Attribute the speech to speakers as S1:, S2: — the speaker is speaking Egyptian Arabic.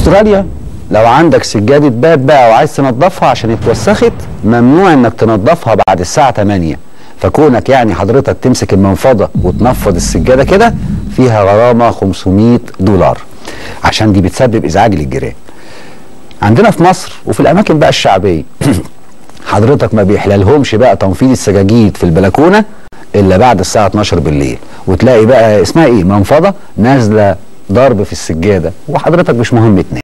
S1: استراليا لو عندك سجادة باب بقى وعايز تنظفها عشان اتوسخت ممنوع انك تنظفها بعد الساعة 8 فكونك يعني حضرتك تمسك المنفضة وتنفض السجادة كده فيها غرامة 500 دولار عشان دي بتسبب ازعاج للجيران عندنا في مصر وفي الاماكن بقى الشعبية حضرتك ما بيحللهمش بقى تنفيذ السجاجيد في البلكونة الا بعد الساعة 12 بالليل وتلاقي بقى اسمها ايه منفضة نازلة ضرب في السجادة وحضرتك مش مهم تنام